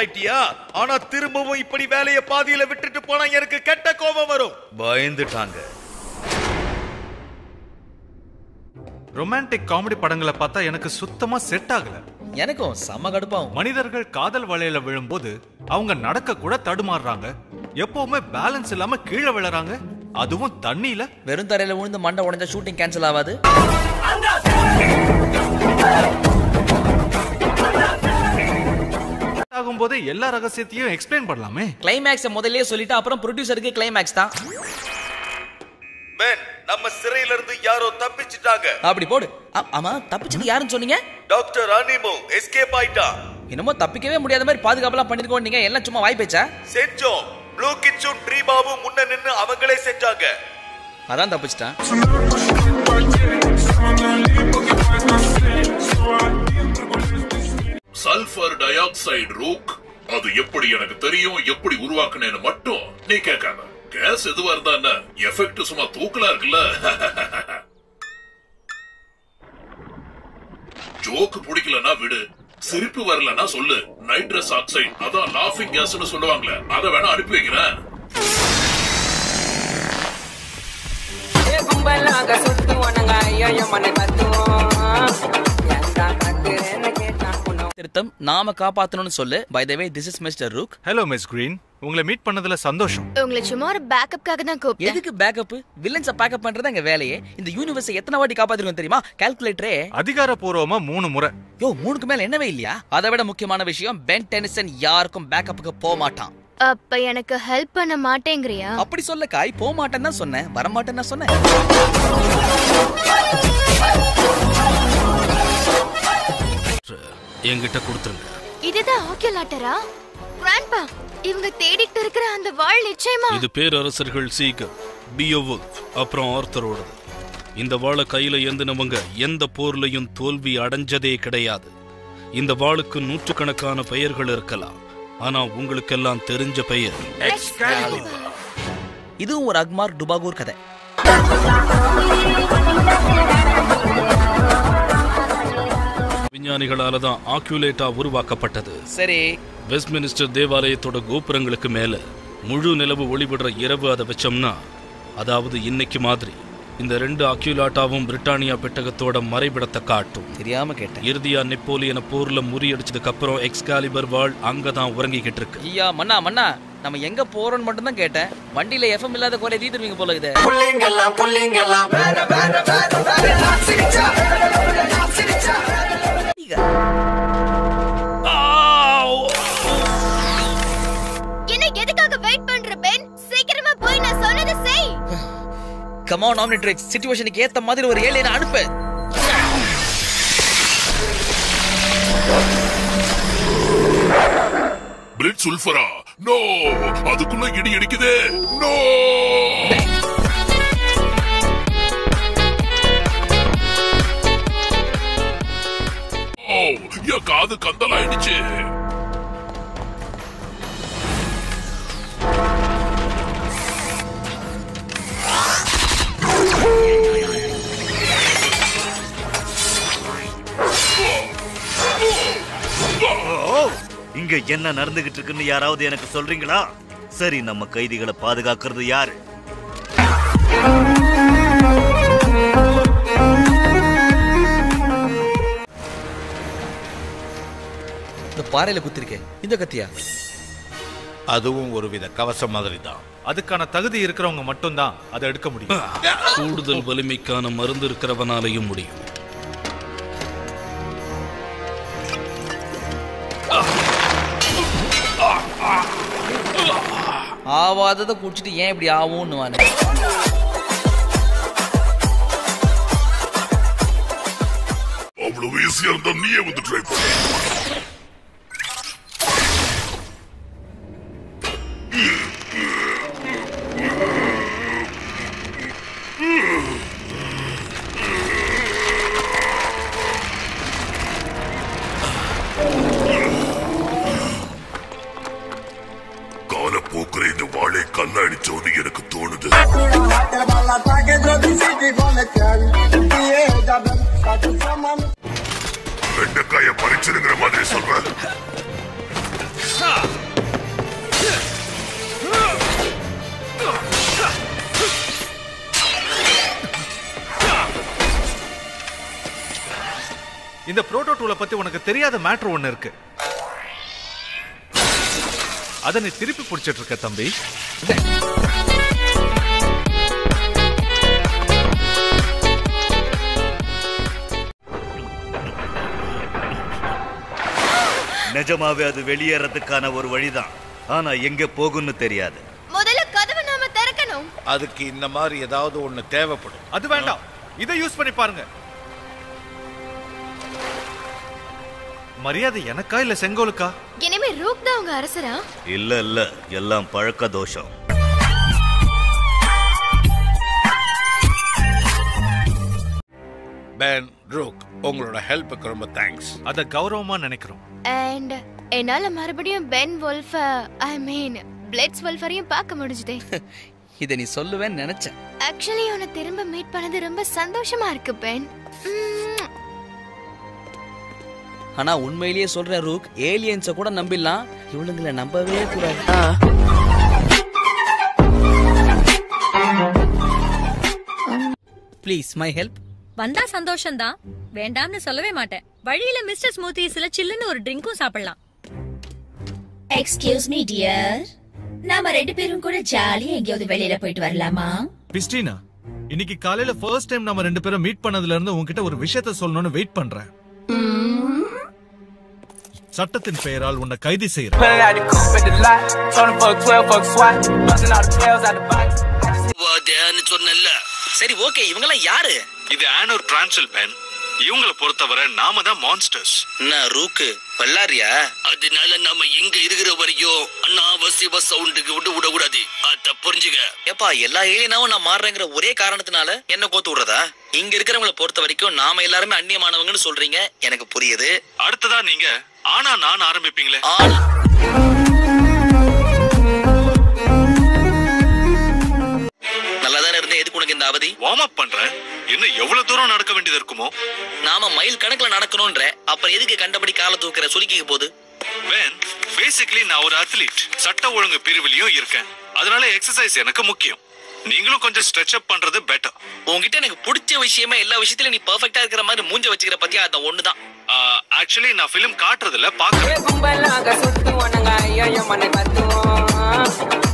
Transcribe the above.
ஆயிட்டியா ஆனா திரும்பவும் இப்படி வேலைய பாதியில விட்டுட்டு போனா எனக்கு கெட்ட கோபம் வரும் பயந்துட்டாங்க ரொமான்டிக் காமெடி படங்களை பார்த்தா எனக்கு சுத்தமா செட் ஆகல எனக்கும் செம்ம கடுப்பாகும் மனிதர்கள் காதல் வலையில விழும்போது அவங்க நடக்க கூட தடுமாறுறாங்க எப்பவுமே பேலன்ஸ் இல்லாம கீழே விழறாங்க அதுவும் தண்ணியில வெறும் தரையில விழுந்து மண்டை உடைஞ்சா ஷூட்டிங் கேன்சல் ஆகாது ஆகும்போதே எல்லா ரகசியத்தையும் எக்ஸ்பிளைன் பண்ணலாமே கிளைமேக்ஸை முதல்லயே சொல்லிட்டு அப்புறம் ப்ரொடியூசருக்கு கிளைமேக்ஸ் தான் மேன் நம்ம சிறையில இருந்து யாரோ தப்பிச்சிட்டாங்க அப்படி போடு ஆ- ஆமா தப்பிச்சது யாருன்னு சொன்னீங்க டாக்டர் அனிமோ எஸ்கேப் ஆயிட்டான் என்னமோ தப்பிக்கவே முடியாத மாதிரி பாதுகாப்பெல்லாம் பண்ணிருக்கோம் நீங்க எல்லாம் சும்மா வாய் பேச்சா செஞ்சோம் ப்ளூ கிட்ஸும் ட்ரீபாவும் முன்ன நின்னு அவங்களே செஞ்சாங்க அதான் தப்பிச்சிட்டான் சல்பர் டை ஆக்சைடு ரூக் அது எப்படி எனக்கு தெரியும் எப்படி உருவாக்குனேன்னு மட்டும் நீ கேட்காத கேஸ் எதுவா இருந்தா என்ன எஃபெக்ட் சும்மா தூக்கலா இருக்குல்ல ஜோக்கு பிடிக்கலனா விடு சிரிப்பு வரலனா சொல்லு நைட்ரஸ் ஆக்சைடு அதான் லாஃபிங் கேஸ்னு சொல்லுவாங்களே அதை வேணா அனுப்பி வைக்கிறேன் ஏ கும்பலாக சுத்தி உனங்க ஐயோ மனை கத்துவோம் ஏன்டா கத்துறேன்னு கேட்டா உன்னை திருத்தம் நாம காப்பாத்தணும்னு சொல்லு by the way this is mister Rook hello miss Green உங்களை மீட் பண்ணதுல சந்தோஷம் உங்களை சும்மா ஒரு பேக்கப்காக தான் கூப்பிட்டேன் எதுக்கு பேக்கப் வில்லன்ஸ பேக்கப் பண்றது எங்க வேலையே இந்த யூனிவர்ஸை எத்தனை வாட்டி காப்பாத்திருக்கோம் தெரியுமா கால்குலேட்டரே அதிகாரப்பூர்வமா மூணு முறை யோ மூணுக்கு மேல என்னவே இல்லையா அதை விட முக்கியமான விஷயம் பென் டெனிசன் யாருக்கும் பேக்கப்புக்கு போக மாட்டான் அப்ப எனக்கு ஹெல்ப் பண்ண மாட்டேங்கிறியா அப்படி சொல்ல காய் போக மாட்டேன்னு தான் சொன்னேன் வர மாட்டேன்னு தான் சொன்னேன் என்கிட்ட கொடுத்துருங்க இதுதான் ஆக்கியலாட்டரா கிராண்ட்பா இவங்க தேடிட்டு இருக்கிற அந்த வாழ் நிச்சயமா இது பேரரசர்கள் சீகர் பியோவுல்ஃப் அப்புறம் ஆர்த்தரோடது இந்த வாளை கையில ஏந்தினவங்க எந்த போர்லயும் தோல்வி அடைஞ்சதே கிடையாது இந்த வாளுக்கு நூற்றுக்கணக்கான பெயர்கள் இருக்கலாம் ஆனா உங்களுக்கெல்லாம் தெரிஞ்ச பெயர் இதுவும் ஒரு அக்மார் டுபாகூர் கதை விஞ்ஞானிகளால தான் ஆக்யூலேட்டா உருவாக்கப்பட்டது சரி வெஸ்ட்மினிஸ்டர் தேவாலயத்தோட கோபுரங்களுக்கு மேல முழு நிலவு ஒளிவிடுற இரவு அதை வச்சோம்னா அதாவது இன்னைக்கு மாதிரி இந்த ரெண்டு அக்யூலாட்டாவும் பிரிட்டானியா பெட்டகத்தோட மறைவிடத்தை காட்டும் தெரியாம கேட்டேன் இறுதியா நெப்போலியனை போர்ல முறியடிச்சதுக்கு அப்புறம் எக்ஸ்காலிபர் வாழ் அங்கதான் உறங்கிக்கிட்டு இருக்கு ஐயா மண்ணா மண்ணா நம்ம எங்க போறோம்னு மட்டும் தான் கேட்டேன் வண்டியில எஃப்எம் இல்லாத குறை தீத்துருவீங்க போல இது புள்ளிங்கெல்லாம் புள்ளிங்கெல்லாம் என்ன எதுக்காக வெயிட் பண்ற பென் சீக்கிரமா போய் நான் சொன்னதை செய் கமான் ஆம்னிட்ரிக்ஸ் சிச்சுவேஷனுக்கு ஏத்த மாதிரி ஒரு ஏலியனை அனுப்பு பிரிட் சுல்ஃபரா நோ அதுக்குள்ள இடி இடிக்குதே நோ ஓ என் காது கந்தலாயிடுச்சு ஓ இங்க என்ன நடந்துகிட்டு இருக்குன்னு யாராவது எனக்கு சொல்றீங்களா சரி நம்ம கைதிகளை பாதுகாக்கிறது யாரு இந்த பாறையில குத்திருக்கேன் இந்த கத்தியா அதுவும் ஒருவித கவசம் மாதிரி தான் அதுக்கான தகுதி இருக்கிறவங்க மட்டும்தான் அதை எடுக்க முடியும் கூடுதல் வலிமைக்கான மருந்து இருக்கிறவனாலையும் முடியும் ஆவாததை குடிச்சிட்டு ஏன் இப்படி ஆகும்னு வானு அவ்வளவு ஈஸியா இருந்தா நீயே வந்து ட்ரை பண்ண காலப்போக்கில் இந்த வாழை கல்லடிச்சோன்னு எனக்கு தோணுது வெண்டைக்காய பறிச்சிருங்கிற மாதிரி சொல்றேன் இந்த புரோட்டோ டூலை பத்தி உனக்கு தெரியாத மேட்ரு ஒண்ணு இருக்கு அதை நீ திருப்பி பிடிச்சிட்டு இருக்க தம்பி நிஜமாவே அது வெளியேறதுக்கான ஒரு வழிதான் ஆனா எங்க போகும்னு தெரியாது முதல்ல கதவை நாம திறக்கணும் அதுக்கு இந்த மாதிரி ஏதாவது ஒண்ணு தேவைப்படும் அது வேண்டாம் இதை யூஸ் பண்ணி பாருங்க மரியாதை எனக்கா இல்ல செங்கோலுக்கா இனிமே ரூக் தான் உங்க அரசரா இல்ல இல்ல எல்லாம் பழக்க தோஷம் பேன் ரூக் உங்களோட ஹெல்ப்புக்கு ரொம்ப தேங்க்ஸ் அத கௌரவமா நினைக்கிறோம் அண்ட் என்னால மறுபடியும் பென் wolf ஐ மீன் பிளட்ஸ் wolfரையும் பார்க்க முடிஞ்சுதே இதை நீ சொல்லுவேன்னு நினைச்சேன் ஆக்சுவலி உன்னை திரும்ப மீட் பண்ணது ரொம்ப சந்தோஷமா இருக்கு பென் உம். ஆனா உண்மையிலேயே சொல்ற ரூக் ஏலியன்ஸ கூட நம்பிடலாம் இவளுங்களை நம்பவே கூடாது ப்ளீஸ் மை ஹெல்ப் வந்தா சந்தோஷம்தான் வேண்டாம்னு சொல்லவே மாட்டேன் வழியில மிஸ்டர் ஸ்மூத்திஸ்ல சில்லுன்னு ஒரு ட்ரிங்க்கும் சாப்பிடலாம் எக்ஸ்கியூஸ் மீ டியர் நாம ரெண்டு பேரும் கூட ஜாலியா எங்கேயாவது வெளியில போயிட்டு வரலாமா பிஸ்டினா இன்னைக்கு காலையில ஃபர்ஸ்ட் டைம் நம்ம ரெண்டு பேரும் மீட் பண்ணதுல இருந்து உன்கிட்ட ஒரு விஷயத்த சொல்லணும்னு வெயிட் பண்றேன் சட்டத்தின் பெயரால் உன்னை கைது செய்யறேன் சொன்னல சரி ஓகே இவங்கெல்லாம் யாரு இது ஆனூர் டிரான்சல் பேன் இவங்கள பொறுத்தவரை நாம தான் மான்ஸ்டர்ஸ் என்ன ரூக்கு பல்லாரியா அதனால நாம இங்க இருக்கிற வரைக்கும் அனாவசிய சவுண்டுக்கு விட்டு விடக்கூடாது அத புரிஞ்சுக்க ஏப்பா எல்லா ஏலியனாவும் நான் மாறுறேங்கிற ஒரே காரணத்தினால என்ன கோத்து விடுறதா இங்க இருக்கிறவங்கள பொறுத்த வரைக்கும் நாம எல்லாருமே அந்நியமானவங்கன்னு சொல்றீங்க எனக்கு புரியுது அடுத்ததா நீங்க ஆனா நான் ஆரம்பிப்பீங்களே ஆனா நல்லா தானே இருந்தேன் எதுக்கு உனக்கு இந்த அவதி வார்ம் அப் பண்றேன் இன்னும் எவ்வளவு தூரம் நடக்க வேண்டியது இருக்குமோ நாம மைல் கணக்குல நடக்கணும்ன்ற அப்புறம் எதுக்கு கண்டபடி காலை தூக்குற சுருக்கிக்க போகுது வேன் பேசிக்கலி நான் ஒரு அத்லீட் சட்ட ஒழுங்கு பிரிவிலையும் இருக்கேன் அதனால எக்ஸசைஸ் எனக்கு முக்கியம் நீங்களும் கொஞ்சம் ஸ்ட்ரெச் அப் பண்றது பெட்டர் உன்கிட்ட எனக்கு பிடிச்ச விஷயமே எல்லா விஷயத்திலும் நீ பெர்ஃபெக்ட்டா இருக்கிற மாதிரி மூஞ்ச வச்சுக்கிற பத்தியா அந்த ஒண்ணுதான் ஆக்சுவலி நான் ஃபிலிம் காட்டுறதுல பாக்குறேன் கும்பலாக சுத்தி உனங்க ஐயோ மனை கத்துவோம்